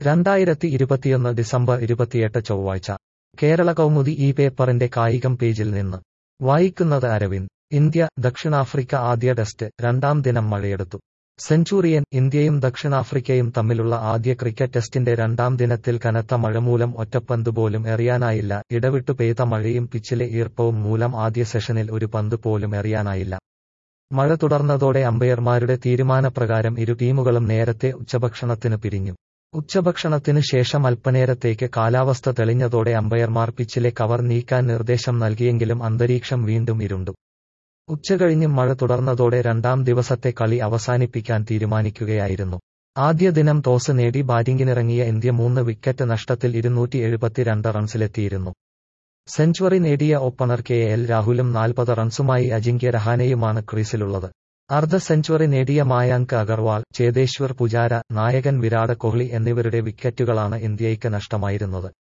രണ്ടായിരത്തി ഇരുപത്തിയൊന്ന് ഡിസംബർ ഇരുപത്തിയെട്ട് ചൊവ്വാഴ്ച കേരള കൗമുദി ഈ പേപ്പറിന്റെ കായികം പേജിൽ നിന്ന് വായിക്കുന്നത് അരവിന്ദ് ഇന്ത്യ ദക്ഷിണാഫ്രിക്ക ആദ്യ ടെസ്റ്റ് രണ്ടാം ദിനം മഴയെടുത്തു സെഞ്ചുറിയൻ ഇന്ത്യയും ദക്ഷിണാഫ്രിക്കയും തമ്മിലുള്ള ആദ്യ ക്രിക്കറ്റ് ടെസ്റ്റിന്റെ രണ്ടാം ദിനത്തിൽ കനത്ത മഴ മൂലം ഒറ്റപ്പന്ത് പോലും എറിയാനായില്ല ഇടവിട്ടു പെയ്ത മഴയും പിച്ചിലെ ഈർപ്പവും മൂലം ആദ്യ സെഷനിൽ ഒരു പന്ത് പോലും എറിയാനായില്ല മഴ തുടർന്നതോടെ അമ്പയർമാരുടെ തീരുമാനപ്രകാരം ഇരു ടീമുകളും നേരത്തെ ഉച്ചഭക്ഷണത്തിന് പിരിഞ്ഞു ഉച്ചഭക്ഷണത്തിന് ശേഷം അല്പനേരത്തേക്ക് കാലാവസ്ഥ തെളിഞ്ഞതോടെ അമ്പയർമാർ പിച്ചിലെ കവർ നീക്കാൻ നിർദ്ദേശം നൽകിയെങ്കിലും അന്തരീക്ഷം വീണ്ടും ഇരുണ്ടു ഉച്ചകഴിഞ്ഞും മഴ തുടർന്നതോടെ രണ്ടാം ദിവസത്തെ കളി അവസാനിപ്പിക്കാൻ തീരുമാനിക്കുകയായിരുന്നു ആദ്യ ദിനം ടോസ് നേടി ബാറ്റിംഗിനിറങ്ങിയ ഇന്ത്യ മൂന്ന് വിക്കറ്റ് നഷ്ടത്തിൽ ഇരുന്നൂറ്റി എഴുപത്തിരണ്ട് റൺസിലെത്തിയിരുന്നു സെഞ്ചുറി നേടിയ ഓപ്പണർ കെ എൽ രാഹുലും നാൽപ്പത് റൺസുമായി അജിങ്ക്യ രഹാനെയുമാണ് ക്രീസിലുള്ളത് അർദ്ധ സെഞ്ചുറി നേടിയ മായാങ്ക് അഗർവാൾ ചേതേശ്വർ പുജാര നായകൻ വിരാട് കോഹ്ലി എന്നിവരുടെ വിക്കറ്റുകളാണ് ഇന്ത്യയ്ക്ക് നഷ്ടമായിരുന്നത്